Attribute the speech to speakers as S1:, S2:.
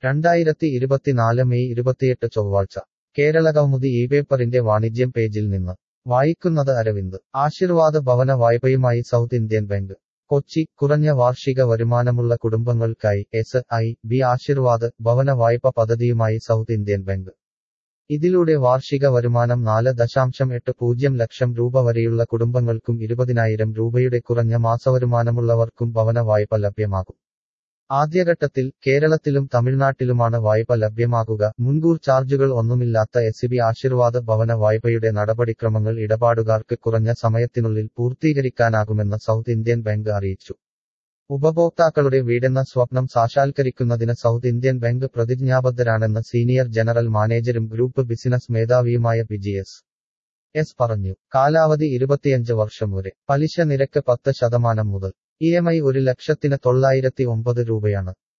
S1: രണ്ടായിരത്തി ഇരുപത്തിനാല് മെയ് ഇരുപത്തിയെട്ട് ചൊവ്വാഴ്ച കേരള കൗമുദി ഈ പേപ്പറിന്റെ വാണിജ്യം പേജിൽ നിന്ന് വായിക്കുന്നത് അരവിന്ദ് ആശീർവാദ ഭവന വായ്പയുമായി സൗത്ത് ഇന്ത്യൻ ബാങ്ക് കൊച്ചി കുറഞ്ഞ വാർഷിക വരുമാനമുള്ള കുടുംബങ്ങൾക്കായി എസ് ഐ ബി ആശീർവാദ് ഭവന വായ്പ പദ്ധതിയുമായി സൗത്ത് ഇന്ത്യൻ ബാങ്ക് ഇതിലൂടെ വാർഷിക വരുമാനം നാല് ദശാംശം എട്ട് പൂജ്യം ലക്ഷം രൂപ വരെയുള്ള കുടുംബങ്ങൾക്കും ഇരുപതിനായിരം രൂപയുടെ കുറഞ്ഞ മാസവരുമാനമുള്ളവർക്കും ഭവന വായ്പ ലഭ്യമാകും ആദ്യഘട്ടത്തിൽ കേരളത്തിലും തമിഴ്നാട്ടിലുമാണ് വായ്പ ലഭ്യമാകുക മുൻകൂർ ചാർജുകൾ ഒന്നുമില്ലാത്ത എസ് ബി ആശീർവാദ ഭവന വായ്പയുടെ നടപടിക്രമങ്ങൾ ഇടപാടുകാർക്ക് കുറഞ്ഞ സമയത്തിനുള്ളിൽ പൂർത്തീകരിക്കാനാകുമെന്ന് സൗത്ത് ഇന്ത്യൻ ബാങ്ക് അറിയിച്ചു ഉപഭോക്താക്കളുടെ വീടെന്ന സ്വപ്നം സാക്ഷാത്കരിക്കുന്നതിന് സൗത്ത് ഇന്ത്യൻ ബാങ്ക് പ്രതിജ്ഞാബദ്ധരാണെന്ന് സീനിയർ ജനറൽ മാനേജരും ഗ്രൂപ്പ് ബിസിനസ് മേധാവിയുമായ ബിജിഎസ് എസ് പറഞ്ഞു കാലാവധി ഇരുപത്തിയഞ്ച് വർഷം വരെ പലിശ നിരക്ക് പത്ത് ശതമാനം മുതൽ ഇ എം ഐ ഒരു ലക്ഷത്തിന് തൊള്ളായിരത്തി ഒമ്പത് രൂപയാണ്